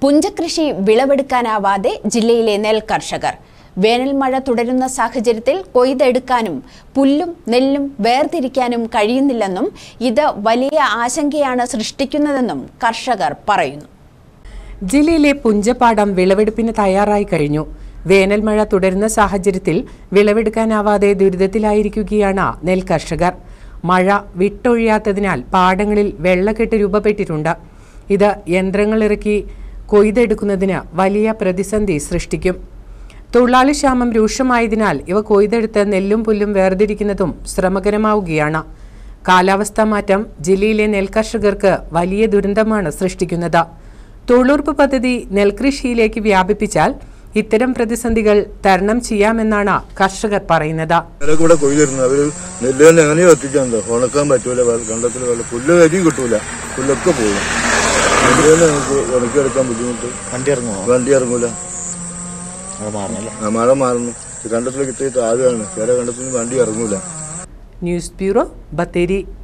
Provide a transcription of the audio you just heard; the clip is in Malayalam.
പുഞ്ചകൃഷി വിളവെടുക്കാനാവാതെ ജില്ലയിലെ നെൽ കർഷകർ വേനൽ മഴ തുടരുന്ന സാഹചര്യത്തിൽ കൊയ്തെടുക്കാനും പുല്ലും നെല്ലും വേർതിരിക്കാനും കഴിയുന്നില്ലെന്നും ഇത് വലിയ ആശങ്കയാണ് സൃഷ്ടിക്കുന്നതെന്നും കർഷകർ പറയുന്നു ജില്ലയിലെ പുഞ്ചപ്പാടം വിളവെടുപ്പിന് തയ്യാറായി കഴിഞ്ഞു വേനൽ മഴ തുടരുന്ന സാഹചര്യത്തിൽ വിളവെടുക്കാനാവാതെ ദുരിതത്തിലായിരിക്കുകയാണ് നെൽ കർഷകർ മഴ വിട്ടൊഴിയാത്തതിനാൽ പാടങ്ങളിൽ വെള്ളക്കെട്ട് രൂപപ്പെട്ടിട്ടുണ്ട് ഇത് യന്ത്രങ്ങളിറക്കി കൊയ്തെടുക്കുന്നതിന് വലിയ പ്രതിസന്ധി സൃഷ്ടിക്കും തൊഴിലാളി ക്ഷാമം രൂക്ഷമായതിനാൽ ഇവ കൊയ്തെടുത്ത് നെല്ലും പുല്ലും വേർതിരിക്കുന്നതും ശ്രമകരമാവുകയാണ് കാലാവസ്ഥാ മാറ്റം ജില്ലയിലെ നെൽകർഷകർക്ക് വലിയ ദുരന്തമാണ് സൃഷ്ടിക്കുന്നത് തൊഴിലുറപ്പ് പദ്ധതി നെൽകൃഷിയിലേക്ക് വ്യാപിപ്പിച്ചാൽ ഇത്തരം പ്രതിസന്ധികൾ തരണം ചെയ്യാമെന്നാണ് കർഷകർ പറയുന്നത് അവരൊക്കെ ഇവിടെ കൊയ്തിരുന്നത് അവര് നെല്ല് തന്നെ എങ്ങനെയോ എത്തിക്കാണ്ടോ ഉണക്കാൻ പറ്റൂല വെള്ള- കണ്ടത്തിൽ വെള്ളം പുല്ല് വരിയും കിട്ടൂല പുല്ലൊക്കെ പോകും നെല്ല് തന്നെ നമുക്ക് ഉണക്കിയെടുക്കാൻ ബുദ്ധിമുട്ട് വണ്ടി ഇറങ്ങുമോ വണ്ടി ഇറങ്ങൂല അത് മാറണല്ലേ ആ മഴ മാറുന്നു ഈ കണ്ടത്തിൽ കിട്ടിയിട്ട് ആദ്യമാണ് ചില കണ്ടത്തിൽ വണ്ടി ഇറങ്ങൂല ന്യൂസ് ബ്യൂറോ ബത്തേരി